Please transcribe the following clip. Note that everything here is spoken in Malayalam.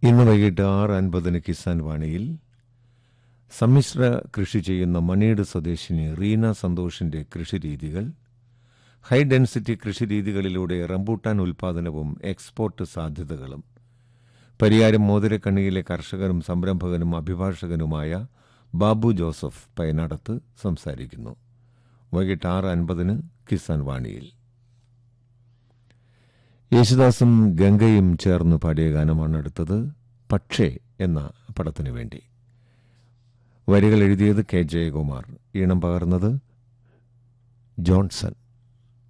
ഇന്ന് വൈകിട്ട് ആറ് അൻപതിന് കിസാൻ വാണിയിൽ സമ്മിശ്ര കൃഷി ചെയ്യുന്ന മണിയുടെ സ്വദേശിനി റീന സന്തോഷിന്റെ കൃഷിരീതികൾ ഹൈ ഡെൻസിറ്റി കൃഷിരീതികളിലൂടെ റംബൂട്ടാൻ ഉൽപാദനവും എക്സ്പോർട്ട് സാധ്യതകളും പരിയാരം മോതിരക്കണ്ണിയിലെ കർഷകനും സംരംഭകനും അഭിഭാഷകനുമായ ബാബു ജോസഫ് പയനാടത്ത് സംസാരിക്കുന്നു വൈകിട്ട് ആറ് അൻപതിന് കിസാൻ വാണിയിൽ യേശുദാസും ഗംഗയും ചേർന്ന് പാടിയ ഗാനമാണ് അടുത്തത് പക്ഷേ എന്ന പടത്തിനു വേണ്ടി വരികൾ എഴുതിയത് കെ ജയകുമാർ ഈണം പകർന്നത് ജോൺസൺ